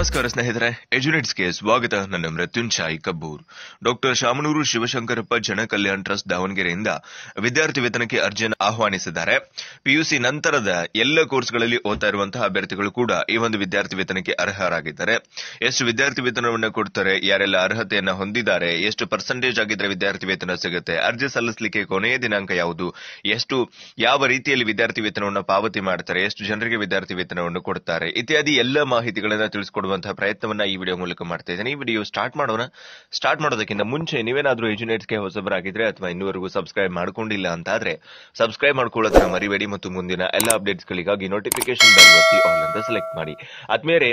ನಮಸ್ಕಾರ ಸ್ನೇಹಿತರೆ ಎಜುನೇಟ್ಸ್ಗೆ ಸ್ವಾಗತ ನನ್ನ ಮೃತ್ಯುಂಚಾಯ್ ಕಬ್ಬೂರ್ ಡಾಕ್ಟರ್ ಶಾಮನೂರು ಶಿವಶಂಕರಪ್ಪ ಜನ ಕಲ್ಯಾಣ್ ಟ್ರಸ್ಟ್ ದಾವಣಗೆರೆಯಿಂದ ವಿದ್ಯಾರ್ಥಿ ವೇತನಕ್ಕೆ ಅರ್ಜಿಯನ್ನು ಆಹ್ವಾನಿಸಿದ್ದಾರೆ ಪಿಯುಸಿ ನಂತರದ ಎಲ್ಲ ಕೋರ್ಸ್ಗಳಲ್ಲಿ ಓದ್ತಾ ಇರುವಂತಹ ಅಭ್ಯರ್ಥಿಗಳು ಕೂಡ ಈ ಒಂದು ವಿದ್ಯಾರ್ಥಿ ವೇತನಕ್ಕೆ ಅರ್ಹರಾಗಿದ್ದಾರೆ ಎಷ್ಟು ವಿದ್ಯಾರ್ಥಿ ವೇತನವನ್ನು ಕೊಡ್ತಾರೆ ಯಾರೆಲ್ಲ ಅರ್ಹತೆಯನ್ನ ಹೊಂದಿದ್ದಾರೆ ಎಷ್ಟು ಪರ್ಸೆಂಟೇಜ್ ಆಗಿದ್ರೆ ವಿದ್ಯಾರ್ಥಿ ವೇತನ ಸಿಗುತ್ತೆ ಅರ್ಜಿ ಸಲ್ಲಿಸಲಿಕ್ಕೆ ಕೊನೆಯ ದಿನಾಂಕ ಯಾವುದು ಎಷ್ಟು ಯಾವ ರೀತಿಯಲ್ಲಿ ವಿದ್ಯಾರ್ಥಿ ವೇತನವನ್ನು ಪಾವತಿ ಮಾಡ್ತಾರೆ ಎಷ್ಟು ಜನರಿಗೆ ವಿದ್ಯಾರ್ಥಿ ವೇತನವನ್ನು ಕೊಡ್ತಾರೆ ಇತ್ಯಾದಿ ಎಲ್ಲ ಮಾಹಿತಿಗಳನ್ನ ತಿಳಿಸಿಕೊಡುವಂತಹ ಪ್ರಯತ್ನವನ್ನ ಈ ವಿಡಿಯೋ ಮೂಲಕ ಮಾಡ್ತಾ ಇದ್ದೇನೆ ಈ ವಿಡಿಯೋ ಸ್ಟಾರ್ಟ್ ಮಾಡೋಣ ಸ್ಟಾರ್ಟ್ ಮಾಡೋದಕ್ಕಿಂತ ಮುಂಚೆ ನೀವೇನಾದ್ರೂ ಎಜುನೇಟ್ಸ್ಗೆ ಹೊಸಬರಾಗಿದ್ರೆ ಅಥವಾ ಇನ್ನೂವರೆಗೂ ಸಬ್ಸ್ಕ್ರೈಬ್ ಮಾಡ್ಕೊಂಡಿಲ್ಲ ಅಂತಾದ್ರೆ ಸಬ್ಸ್ಕ್ರೈಬ್ ಮಾಡ್ಕೊಳ್ಳೋದನ್ನ ಮರಿಬೇಡಿ ಮತ್ತು ಮುಂದಿನ ಎಲ್ಲ ಅಪ್ಡೇಟ್ಸ್ಗಳಿಗಾಗಿ ನೋಟಿಫಿಕೇಶನ್ ಬೆಲ್ ಒತ್ತಿ ಆಲ್ ಅಂತ ಸೆಲೆಕ್ಟ್ ಮಾಡಿ ಆದ್ಮೇಲೆ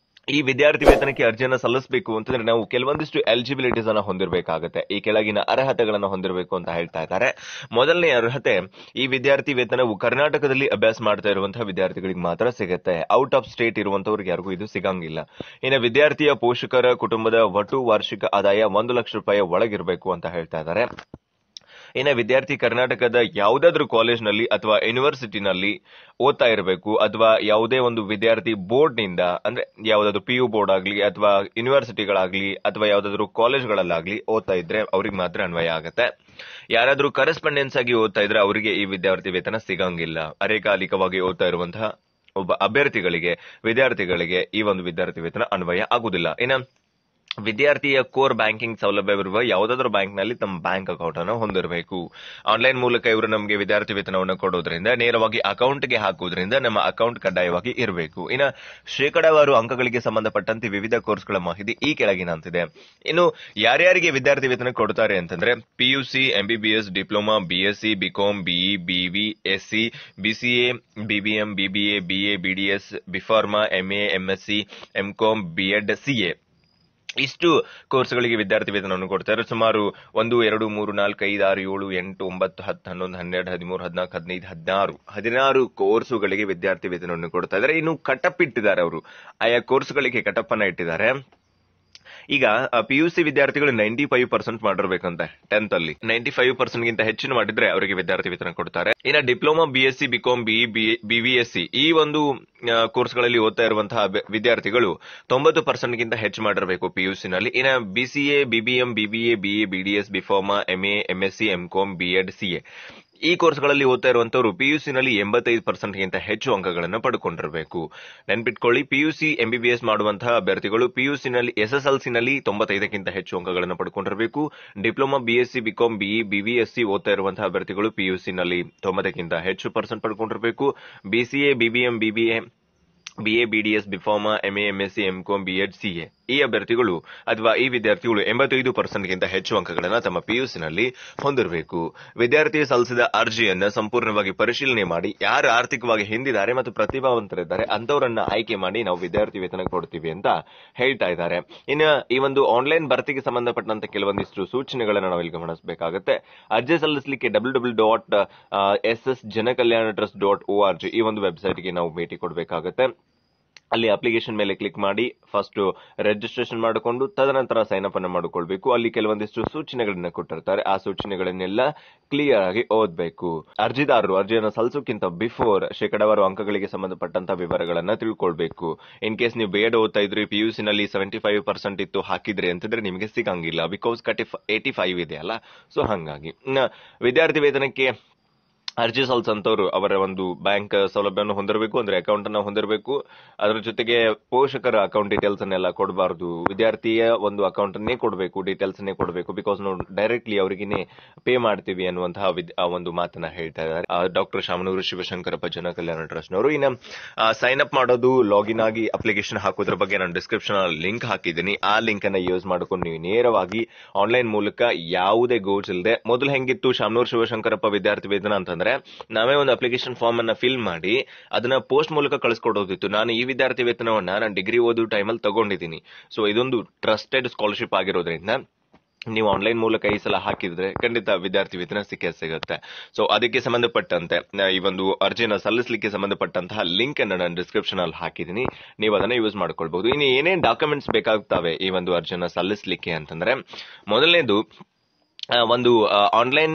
ಈ ವಿದ್ಯಾರ್ಥಿ ವೇತನಕ್ಕೆ ಅರ್ಜಿಯನ್ನ ಸಲ್ಲಿಸಬೇಕು ಅಂತಂದ್ರೆ ನಾವು ಕೆಲವೊಂದಿಷ್ಟು ಎಲಿಜಿಬಿಲಿಟೀಸ್ ಅನ್ನ ಹೊಂದಿರಬೇಕಾಗುತ್ತೆ ಈ ಕೆಳಗಿನ ಅರ್ಹತೆಗಳನ್ನ ಹೊಂದಿರಬೇಕು ಅಂತ ಹೇಳ್ತಾ ಇದ್ದಾರೆ ಮೊದಲನೇ ಅರ್ಹತೆ ಈ ವಿದ್ಯಾರ್ಥಿ ವೇತನವು ಕರ್ನಾಟಕದಲ್ಲಿ ಅಭ್ಯಾಸ ಮಾಡ್ತಾ ಇರುವಂತಹ ವಿದ್ಯಾರ್ಥಿಗಳಿಗೆ ಮಾತ್ರ ಸಿಗುತ್ತೆ ಔಟ್ ಆಫ್ ಸ್ಟೇಟ್ ಇರುವಂತವ್ರಿಗೆ ಯಾರಿಗೂ ಇದು ಸಿಗಂಗಿಲ್ಲ ಇನ್ನು ವಿದ್ಯಾರ್ಥಿಯ ಪೋಷಕರ ಕುಟುಂಬದ ಒಟ್ಟು ವಾರ್ಷಿಕ ಆದಾಯ ಒಂದು ಲಕ್ಷ ರೂಪಾಯಿ ಒಳಗಿರಬೇಕು ಅಂತ ಹೇಳ್ತಾ ಇದ್ದಾರೆ ಇನ್ನು ವಿದ್ಯಾರ್ಥಿ ಕರ್ನಾಟಕದ ಯಾವುದಾದ್ರೂ ಕಾಲೇಜ್ನಲ್ಲಿ ಅಥವಾ ಯೂನಿವರ್ಸಿಟಿನಲ್ಲಿ ಓದ್ತಾ ಇರಬೇಕು ಅಥವಾ ಯಾವುದೇ ಒಂದು ವಿದ್ಯಾರ್ಥಿ ಬೋರ್ಡ್ನಿಂದ ಅಂದ್ರೆ ಯಾವುದಾದ್ರು ಪಿ ಯು ಬೋರ್ಡ್ ಆಗಲಿ ಅಥವಾ ಯೂನಿವರ್ಸಿಟಿಗಳಾಗ್ಲಿ ಅಥವಾ ಯಾವುದಾದ್ರೂ ಕಾಲೇಜ್ಗಳಲ್ಲಾಗ್ಲಿ ಓದ್ತಾ ಇದ್ರೆ ಅವ್ರಿಗೆ ಮಾತ್ರ ಅನ್ವಯ ಆಗುತ್ತೆ ಯಾರಾದ್ರೂ ಕರೆಸ್ಪಾಂಡೆನ್ಸ್ ಆಗಿ ಓದ್ತಾ ಇದ್ರೆ ಅವರಿಗೆ ಈ ವಿದ್ಯಾರ್ಥಿ ವೇತನ ಸಿಗಂಗಿಲ್ಲ ಅರೆಕಾಲಿಕವಾಗಿ ಓದ್ತಾ ಇರುವಂತಹ ಒಬ್ಬ ಅಭ್ಯರ್ಥಿಗಳಿಗೆ ವಿದ್ಯಾರ್ಥಿಗಳಿಗೆ ಈ ಒಂದು ವಿದ್ಯಾರ್ಥಿ ವೇತನ ಅನ್ವಯ ಆಗುದಿಲ್ಲ ಇನ್ನು ವಿದ್ಯಾರ್ಥಿಯ ಕೋರ್ ಬ್ಯಾಂಕಿಂಗ್ ಸೌಲಭ್ಯವಿರುವ ಯಾವುದಾದ್ರೂ ಬ್ಯಾಂಕ್ನಲ್ಲಿ ತಮ್ಮ ಬ್ಯಾಂಕ್ ಅಕೌಂಟ್ ಅನ್ನು ಹೊಂದಿರಬೇಕು ಆನ್ಲೈನ್ ಮೂಲಕ ಇವರು ನಮಗೆ ವಿದ್ಯಾರ್ಥಿ ವೇತನವನ್ನು ಕೊಡೋದ್ರಿಂದ ನೇರವಾಗಿ ಅಕೌಂಟ್ಗೆ ಹಾಕುವುದರಿಂದ ನಮ್ಮ ಅಕೌಂಟ್ ಕಡ್ಡಾಯವಾಗಿ ಇರಬೇಕು ಇನ್ನು ಶೇಕಡಾವಾರು ಅಂಕಗಳಿಗೆ ಸಂಬಂಧಪಟ್ಟಂತೆ ವಿವಿಧ ಕೋರ್ಸ್ಗಳ ಮಾಹಿತಿ ಈ ಕೆಳಗಿನಂತಿದೆ ಇನ್ನು ಯಾರ್ಯಾರಿಗೆ ವಿದ್ಯಾರ್ಥಿ ವೇತನ ಕೊಡ್ತಾರೆ ಅಂತಂದ್ರೆ PUC MBBS diploma BSc BCom BE BV SC BCA BBM BBA BA BDS B Pharma MA MSc MCom BEd CA ಇಷ್ಟು ಕೋರ್ಸ್ಗಳಿಗೆ ವಿದ್ಯಾರ್ಥಿ ವೇತನವನ್ನು ಕೊಡ್ತಾರೆ ಸುಮಾರು ಒಂದು ಎರಡು ಮೂರು ನಾಲ್ಕು ಐದು ಆರು ಏಳು ಎಂಟು ಒಂಬತ್ತು ಹತ್ತು ಹನ್ನೊಂದು ಹನ್ನೆರಡು ಹದಿಮೂರು ಹದಿನಾಲ್ಕು ಹದಿನೈದು ಹದಿನಾರು ಹದಿನಾರು ಕೋರ್ಸುಗಳಿಗೆ ವಿದ್ಯಾರ್ಥಿ ವೇತನವನ್ನು ಕೊಡ್ತಾ ಇದ್ದಾರೆ ಇನ್ನು ಕಟಪ್ ಇಟ್ಟಿದ್ದಾರೆ ಅವರು ಆಯಾ ಕೋರ್ಸ್ಗಳಿಗೆ ಕಟಪ್ ಅನ್ನ ಇಟ್ಟಿದ್ದಾರೆ ಈಗ ಪಿಯುಸಿ ವಿದ್ಯಾರ್ಥಿಗಳು ನೈಂಟಿ ಫೈವ್ ಪರ್ಸೆಂಟ್ ಮಾಡಿರ್ಬೇಕಂತೆ ಟೆಂತ್ ಅಲ್ಲಿ ನೈಂಟಿ ಫೈವ್ ಪರ್ಸೆಂಟ್ ಗಿಂತ ಹೆಚ್ಚಿನ ಮಾಡಿದ್ರೆ ಅವರಿಗೆ ವಿದ್ಯಾರ್ಥಿ ವೇತನ ಕೊಡ್ತಾರೆ ಇನ್ನು diploma BSc BCom BE BVSc ಈ ಒಂದು ಕೋರ್ಸ್ಗಳಲ್ಲಿ ಓದ್ತಾ ಇರುವಂತಹ ವಿದ್ಯಾರ್ಥಿಗಳು ತೊಂಬತ್ತು ಪರ್ಸೆಂಟ್ ಗಿಂತ ಹೆಚ್ಚು ಮಾಡಿರಬೇಕು ಪಿಯುಸಿ ನಲ್ಲಿ ಇನ್ನು BCA BBM BBA BA BDS B Pharma MA MSc MCom BEd CA ಈ ಕೋರ್ಸ್ಗಳಲ್ಲಿ ಓದ್ತಾ ಇರುವಂತವರು ಪಿಯುಸಿ ನಲ್ಲಿ ಎಂಬತ್ತೈದು ಪರ್ಸೆಂಟ್ ಗಿಂತ ಹೆಚ್ಚು ಅಂಕಗಳನ್ನು ಪಡ್ಕೊಂಡಿರಬೇಕು ನೆನ್ಪಿಟ್ಕೊಳ್ಳಿ ಪಿಯುಸಿ ಎಂಬಿಬಿಎಸ್ ಮಾಡುವಂತಹ ಅಭ್ಯರ್ಥಿಗಳು ಪಿಯುಸಿ ನಲ್ಲಿ ಎಸ್ಎಸ್ಎಲ್ಸಿ ನಲ್ಲಿ ತೊಂಬತ್ತೈದಕ್ಕಿಂತ ಹೆಚ್ಚು ಅಂಕಗಳನ್ನು ಪಡ್ಕೊಂಡಿರಬೇಕು diploma BSc BCom BE BVSc ಓದ್ತಾ ಇರುವಂತಹ ಅಭ್ಯರ್ಥಿಗಳು ಪಿಯುಸಿ ನಲ್ಲಿ ತೊಂಬತ್ತಕ್ಕಿಂತ ಹೆಚ್ಚು ಪರ್ಸೆಂಟ್ ಪಡ್ಕೊಂಡಿರಬೇಕು BCA BBM BBA BA BDS B Pharma MA MSc MCom BEd CA ಈ ಅಭ್ಯರ್ಥಿಗಳು ಅಥವಾ ಈ ವಿದ್ಯಾರ್ಥಿಗಳು ಎಂಬತ್ತೈದು ಪರ್ಸೆಂಟ್ಗಿಂತ ಹೆಚ್ಚು ಅಂಕಗಳನ್ನು ತಮ್ಮ ಪಿಯುಸಿನಲ್ಲಿ ಹೊಂದಿರಬೇಕು ವಿದ್ಯಾರ್ಥಿ ಸಲ್ಲಿಸಿದ ಅರ್ಜಿಯನ್ನ ಸಂಪೂರ್ಣವಾಗಿ ಪರಿಶೀಲನೆ ಮಾಡಿ ಯಾರು ಆರ್ಥಿಕವಾಗಿ ಹಿಂದಿದ್ದಾರೆ ಮತ್ತು ಪ್ರತಿಭಾವಂತರಿದ್ದಾರೆ ಅಂತವರನ್ನ ಆಯ್ಕೆ ಮಾಡಿ ನಾವು ವಿದ್ಯಾರ್ಥಿ ವೇತನ ಕೊಡ್ತೀವಿ ಅಂತ ಹೇಳ್ತಾ ಇದ್ದಾರೆ ಇನ್ನು ಈ ಒಂದು ಆನ್ಲೈನ್ ಭರ್ತಿಗೆ ಸಂಬಂಧಪಟ್ಟಂತೆ ಕೆಲವೊಂದಿಷ್ಟು ಸೂಚನೆಗಳನ್ನು ನಾವಿಲ್ಲಿ ಗಮನಿಸಬೇಕಾಗುತ್ತೆ ಅರ್ಜಿ ಸಲ್ಲಿಸಲಿಕ್ಕೆ W W dot S S Janakalyana trust dot O R G ಈ ಒಂದು ವೆಬ್ಸೈಟ್ಗೆ ನಾವು ಭೇಟಿ ಕೊಡಬೇಕಾಗುತ್ತೆ ಅಲ್ಲಿ ಅಪ್ಲಿಕೇಶನ್ ಮೇಲೆ ಕ್ಲಿಕ್ ಮಾಡಿ ಫಸ್ಟ್ ರಿಜಿಸ್ಟ್ರೇಷನ್ ಮಾಡಿಕೊಂಡು ತದನಂತರ ಸೈನ್ ಅಪ್ ಅನ್ನು ಮಾಡಿಕೊಳ್ಬೇಕು ಅಲ್ಲಿ ಕೆಲವೊಂದಿಷ್ಟು ಸೂಚನೆಗಳನ್ನ ಕೊಟ್ಟಿರ್ತಾರೆ ಆ ಸೂಚನೆಗಳನ್ನೆಲ್ಲ ಕ್ಲಿಯರ್ ಆಗಿ ಓದಬೇಕು ಅರ್ಜಿದಾರರು ಅರ್ಜಿಯನ್ನು ಸಲ್ಲಿಸೋಕ್ಕಿಂತ ಬಿಫೋರ್ ಶೇಕಡಾವಾರು ಅಂಕಗಳಿಗೆ ಸಂಬಂಧಪಟ್ಟಂತ ವಿವರಗಳನ್ನ ತಿಳ್ಕೊಳ್ಬೇಕು ಇನ್ ಕೇಸ್ ನೀವು ಬೇಡ ಓದ್ತಾ ಇದ್ರಿ ಪಿ ಯು ನಲ್ಲಿ ಸೆವೆಂಟಿ ಫೈವ್ ಪರ್ಸೆಂಟ್ ಇತ್ತು ಹಾಕಿದ್ರಿ ಅಂತಂದ್ರೆ ನಿಮಗೆ ಸಿಗಂಗಿಲ್ಲ ಬಿಕಾಸ್ ಕಟಿ ಏಟಿ ಫೈವ್ ಇದೆ ಅಲ್ಲ ಸೊ ಹಂಗಾಗಿ ವಿದ್ಯಾರ್ಥಿ ವೇತನಕ್ಕೆ ಅರ್ಜಿ ಸಲ್ಲಿಸಂತವ್ರು ಅವರ ಒಂದು ಬ್ಯಾಂಕ್ ಸೌಲಭ್ಯವನ್ನು ಹೊಂದಿರಬೇಕು ಅಂದ್ರೆ ಅಕೌಂಟ್ ಅನ್ನ ಹೊಂದಿರಬೇಕು ಅದರ ಜೊತೆಗೆ ಪೋಷಕರ ಅಕೌಂಟ್ ಡೀಟೇಲ್ಸ್ ಅನ್ನೆಲ್ಲ ಕೊಡಬಾರ್ದು ವಿದ್ಯಾರ್ಥಿಯ ಒಂದು ಅಕೌಂಟ್ ಅನ್ನೇ ಕೊಡಬೇಕು ಡೀಟೇಲ್ಸ್ ಅನ್ನೇ ಕೊಡಬೇಕು ಬಿಕಾಸ್ ನಾವು ಡೈರೆಕ್ಟ್ಲಿ ಅವರಿಗೇನೆ ಪೇ ಮಾಡ್ತೀವಿ ಅನ್ನುವಂತಹ ಒಂದು ಮಾತನ್ನ ಹೇಳ್ತಾ ಇದ್ದಾರೆ ಡಾಕ್ಟರ್ ಶಾಮನೂರು ಶಿವಶಂಕರಪ್ಪ ಜನ ಕಲ್ಯಾಣ ಟ್ರಸ್ಟ್ ನವರು ಇನ್ನು ಸೈನ್ ಅಪ್ ಮಾಡೋದು ಲಾಗಿನ್ ಆಗಿ ಅಪ್ಲಿಕೇಶನ್ ಹಾಕೋದ್ರ ಬಗ್ಗೆ ನಾನು ಡಿಸ್ಕ್ರಿಪ್ಷನ್ ಲಿಂಕ್ ಹಾಕಿದ್ದೀನಿ ಆ ಲಿಂಕ್ ಅನ್ನ ಯೂಸ್ ಮಾಡ್ಕೊಂಡು ನೀವು ನೇರವಾಗಿ ಆನ್ಲೈನ್ ಮೂಲಕ ಯಾವುದೇ ಗೋಲ್ಸ್ ಇಲ್ಲದೆ ಮೊದಲು ಹೆಂಗಿತ್ತು ಶಾಮನೂರು ಶಿವಶಂಕರಪ್ಪ ವಿದ್ಯಾರ್ಥಿ ವೇತನ ಅಂತಂದ್ರೆ ನಾವೇ ಒಂದು ಅಪ್ಲಿಕೇಶನ್ ಫಾರ್ಮ್ ಅನ್ನ ಫಿಲ್ ಮಾಡಿ ಅದನ್ನ ಪೋಸ್ಟ್ ಮೂಲಕ ಕಳಿಸ್ಕೊಡೋದಿತ್ತು ನಾನು ಈ ವಿದ್ಯಾರ್ಥಿ ವೇತನವನ್ನ ನಾನು ಡಿಗ್ರಿ ಓದು ಟೈಮಲ್ಲಿ ತಗೊಂಡಿದ್ದೀನಿ ಸೊ ಇದೊಂದು ಟ್ರಸ್ಟೆಡ್ ಸ್ಕಾಲರ್ಶಿಪ್ ಆಗಿರೋದ್ರಿಂದ ನೀವು ಆನ್ಲೈನ್ ಮೂಲಕ ಈ ಸಲ ಹಾಕಿದ್ರೆ ಖಂಡಿತ ವಿದ್ಯಾರ್ಥಿ ವೇತನ ಸಿಕ್ಕೇ ಸಿಗುತ್ತೆ ಸೊ ಅದಕ್ಕೆ ಸಂಬಂಧಪಟ್ಟಂತೆ ಈ ಒಂದು ಅರ್ಜಿನ ಸಲ್ಲಿಸಲಿಕ್ಕೆ ಸಂಬಂಧಪಟ್ಟಂತಹ ಲಿಂಕ್ ಅನ್ನು ನಾನು ಡಿಸ್ಕ್ರಿಪ್ಷನ್ ಅಲ್ಲಿ ಹಾಕಿದ್ದೀನಿ ನೀವು ಅದನ್ನ ಯೂಸ್ ಮಾಡ್ಕೊಳ್ಬಹುದು ಇನ್ನು ಏನೇನ್ ಡಾಕ್ಯುಮೆಂಟ್ಸ್ ಬೇಕಾಗ್ತವೆ ಈ ಒಂದು ಅರ್ಜಿನ ಸಲ್ಲಿಸಲಿಕ್ಕೆ ಅಂತಂದ್ರೆ ಮೊದಲನೇದು ಒಂದು ಆನ್ಲೈನ್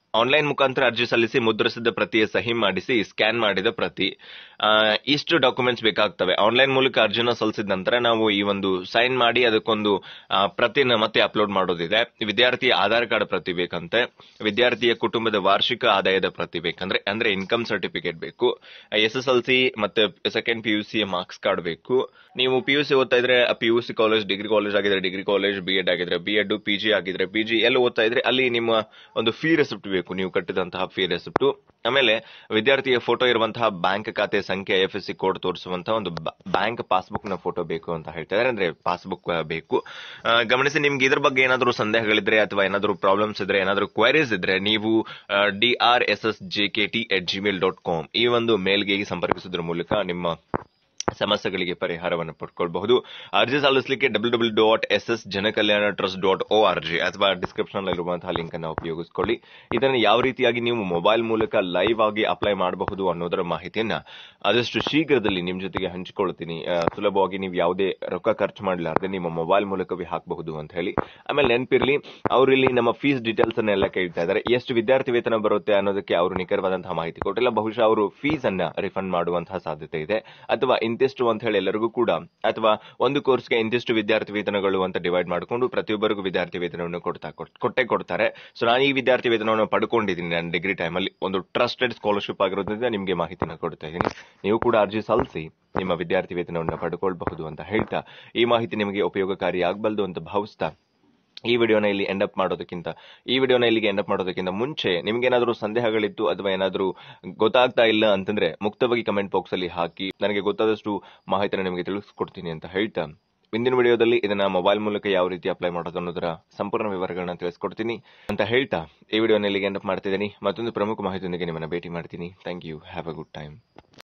ಆನ್ಲೈನ್ ಮುಖಾಂತರ ಅರ್ಜಿ ಸಲ್ಲಿಸಿ ಮುದ್ರಿಸಿದ ಪ್ರತಿಯ ಸಹಿ ಮಾಡಿಸಿ ಸ್ಕ್ಯಾನ್ ಮಾಡಿದ ಪ್ರತಿ ಆ, ಇಷ್ಟು ಡಾಕ್ಯುಮೆಂಟ್ಸ್ ಬೇಕಾಗ್ತವೆ ಆನ್ಲೈನ್ ಮೂಲಕ ಅರ್ಜಿನ ಸಲ್ಲಿಸಿದ ನಂತರ ನಾವು ಈ ಒಂದು ಸೈನ್ ಮಾಡಿ ಅದಕ್ಕೊಂದು ಆ, ಪ್ರತಿನ ಮತ್ತೆ ಅಪ್ಲೋಡ್ ಮಾಡೋದಿದೆ ವಿದ್ಯಾರ್ಥಿಯ ಆಧಾರ್ ಕಾರ್ಡ್ ಪ್ರತಿ ಬೇಕಂತೆ ವಿದ್ಯಾರ್ಥಿಯ ಕುಟುಂಬದ ವಾರ್ಷಿಕ ಆದಾಯದ ಪ್ರತಿ ಬೇಕಂದ್ರೆ ಅಂದ್ರೆ ಇನ್ಕಮ್ ಸರ್ಟಿಫಿಕೇಟ್ ಬೇಕು ಎಸ್ ಎಸ್ ಎಲ್ ಸಿ ಮತ್ತೆ second P U C marks card ಬೇಕು ನೀವು ಪಿ ಯು ಸಿ ಓದ್ತಾ ಇದ್ರೆ P U C college degree college ಆಗಿದ್ರೆ ಡಿಗ್ರಿ ಕಾಲೇಜ್ ಬಿ ಎಡ್ ಆಗಿದ್ರೆ ಬಿ ಎಡ್ ಪಿ ಜಿ ಆಗಿದ್ರೆ ಪಿ ಜಿ ಎಲ್ಲ ಓದ್ತಾ ಇದ್ರೆ ಅಲ್ಲಿ ನಿಮ್ಮ ಒಂದು ಫೀ ರೆಸಿಪ್ಟ್ ಬೇಕು ನೀವು ಕಟ್ಟಿದಂತಹ ಫೀ ರೆಸಿಪ್ಟ್ ಆಮೇಲೆ ವಿದ್ಯಾರ್ಥಿಯ ಫೋಟೋ ಇರುವಂತಹ ಬ್ಯಾಂಕ್ ಖಾತೆ ಸಂಖ್ಯೆ ಎಫ್ ಎಸ್ ಸಿ ಕೋಡ್ ತೋರಿಸುವಂತಹ ಒಂದು ಬ್ಯಾಂಕ್ ಪಾಸ್ಬುಕ್ ನ ಫೋಟೋ ಬೇಕು ಅಂತ ಹೇಳ್ತಾರೆ ಅಂದ್ರೆ ಪಾಸ್ಬುಕ್ ಬೇಕು ಆ, ಗಮನಿಸಿ ನಿಮ್ಗೆ ಇದ್ರ ಬಗ್ಗೆ ಏನಾದರೂ ಸಂದೇಹಗಳಿದ್ರೆ ಅಥವಾ ಏನಾದರೂ ಪ್ರಾಬ್ಲಮ್ಸ್ ಇದ್ರೆ ಏನಾದರೂ ಕ್ವೈರೀಸ್ ಇದ್ರೆ ನೀವು D R S S J K T at Gmail dot com ಈ ಒಂದು ಮೇಲ್ಗೆ ಸಂಪರ್ಕಿಸೋದ್ರ ಮೂಲಕ ನಿಮ್ಮ ಸಮಸ್ಯೆಗಳಿಗೆ ಪರಿಹಾರವನ್ನು ಪಡ್ಕೊಳ್ಬಹುದು ಅರ್ಜಿ ಸಲ್ಲಿಸಲಿಕ್ಕೆ W W dot S S Janakalyana trust dot O R G ಅಥವಾ ಡಿಸ್ಕ್ರಿಪ್ಷನ್ ಇರುವಂತಹ ಲಿಂಕ್ ಅನ್ನು ಉಪಯೋಗಿಸಿಕೊಳ್ಳಿ ಇದನ್ನು ಯಾವ ರೀತಿಯಾಗಿ ನೀವು ಮೊಬೈಲ್ ಮೂಲಕ ಲೈವ್ ಆಗಿ ಅಪ್ಲೈ ಮಾಡಬಹುದು ಅನ್ನೋದರ ಮಾಹಿತಿಯನ್ನ ಆದಷ್ಟು ಶೀಘ್ರದಲ್ಲಿ ನಿಮ್ ಜೊತೆಗೆ ಹಂಚಿಕೊಳ್ತೀನಿ ಆ, ಸುಲಭವಾಗಿ ನೀವು ಯಾವುದೇ ರೊಕ್ಕ ಖರ್ಚು ಮಾಡಲಾರದೆ ನಿಮ್ಮ ಮೊಬೈಲ್ ಮೂಲಕವೇ ಹಾಕಬಹುದು ಅಂತ ಹೇಳಿ ಆಮೇಲೆ ನೆನಪಿರ್ಲಿ ಅವ್ರು ಇಲ್ಲಿ ನಮ್ಮ ಫೀಸ್ ಡೀಟೇಲ್ಸ್ ಅನ್ನೆಲ್ಲ ಕೇಳ್ತಾ ಇದ್ದಾರೆ ಎಷ್ಟು ವಿದ್ಯಾರ್ಥಿ ವೇತನ ಬರುತ್ತೆ ಅನ್ನೋದಕ್ಕೆ ಅವರು ನಿಖರವಾದಂತಹ ಮಾಹಿತಿ ಕೊಟ್ಟಿಲ್ಲ ಬಹುಶಃ ಅವರು ಫೀಸ್ ಅನ್ನ ರಿಫಂಡ್ ಮಾಡುವಂತಹ ಸಾಧ್ಯತೆ ಇದೆ ಅಥವಾ ಇಂತಿಷ್ಟು ಅಂತ ಹೇಳಿ ಎಲ್ಲರಿಗೂ ಕೂಡ ಅಥವಾ ಒಂದು ಕೋರ್ಸ್ಗೆ ಇಂತಿಷ್ಟು ವಿದ್ಯಾರ್ಥಿ ವೇತನಗಳು ಅಂತ ಡಿವೈಡ್ ಮಾಡಿಕೊಂಡು ಪ್ರತಿಯೊಬ್ಬರಿಗೂ ವಿದ್ಯಾರ್ಥಿ ವೇತನವನ್ನು ಕೊಡ್ತಾ ಕೊಟ್- ಕೊಟ್ಟೆ ಕೊಡ್ತಾರೆ ಸೊ ನಾನು ಈ ವಿದ್ಯಾರ್ಥಿ ವೇತನವನ್ನು ಪಡ್ಕೊಂಡಿದ್ದೀನಿ ನನ್ನ ಡಿಗ್ರಿ ಟೈಮಲ್ಲಿ ಒಂದು ಟ್ರಸ್ಟೆಡ್ ಸ್ಕಾಲರ್ಶಿಪ್ ಆಗಿರೋದ್ರಿಂದ ನಿಮಗೆ ಮಾಹಿತಿನ ಕೊಡ್ತಾ ಇದ್ದೀನಿ ನೀವು ಕೂಡ ಅರ್ಜಿ ಸಲ್ಲಿಸಿ ನಿಮ್ಮ ವಿದ್ಯಾರ್ಥಿ ವೇತನವನ್ನು ಪಡ್ಕೊಳ್ಬಹುದು ಅಂತ ಹೇಳ್ತಾ ಈ ಮಾಹಿತಿ ನಿಮಗೆ ಉಪಯೋಗಕಾರಿ ಆಗಬಲ್ದು ಅಂತ ಭಾವಿಸ್ತಾ ಈ ವಿಡಿಯೋನ ಇಲ್ಲಿ ಎಂಡ್ ಅಪ್ ಮಾಡೋದಕ್ಕಿಂತ ಈ ವಿಡಿಯೋನ ಇಲ್ಲಿಗೆ ಎಂಡ್ ಅಪ್ ಮಾಡೋದಕ್ಕಿಂತ ಮುಂಚೆ ನಿಮ್ಗೆ ಏನಾದರೂ ಸಂದೇಹಗಳಿತ್ತು ಅಥವಾ ಏನಾದರೂ ಗೊತ್ತಾಗ್ತಾ ಇಲ್ಲ ಅಂತಂದ್ರೆ ಮುಕ್ತವಾಗಿ ಕಮೆಂಟ್ ಬಾಕ್ಸ್ ಅಲ್ಲಿ ಹಾಕಿ ನನಗೆ ಗೊತ್ತಾದಷ್ಟು ಮಾಹಿತಿನ ನಿಮಗೆ ತಿಳಿಸ್ಕೊಡ್ತೀನಿ ಅಂತ ಹೇಳ್ತಾ ಇಂದಿನ ವಿಡಿಯೋದಲ್ಲಿ ಇದನ್ನ ಮೊಬೈಲ್ ಮೂಲಕ ಯಾವ ರೀತಿ ಅಪ್ಲೈ ಮಾಡೋದು ಅನ್ನೋದರ ಸಂಪೂರ್ಣ ವಿವರಗಳನ್ನ ತಿಳಿಸ್ಕೊಡ್ತೀನಿ ಅಂತ ಹೇಳ್ತಾ ಈ ವಿಡಿಯೋನ ಇಲ್ಲಿಗೆ ಎಂಡ್ ಅಪ್ ಮಾಡ್ತಿದ್ದೀನಿ ಮತ್ತೊಂದು ಪ್ರಮುಖ ಮಾಹಿತಿಯೊಂದಿಗೆ ನಿಮ್ಮನ್ನ ಭೇಟಿ ಮಾಡ್ತೀನಿ thank you have a good time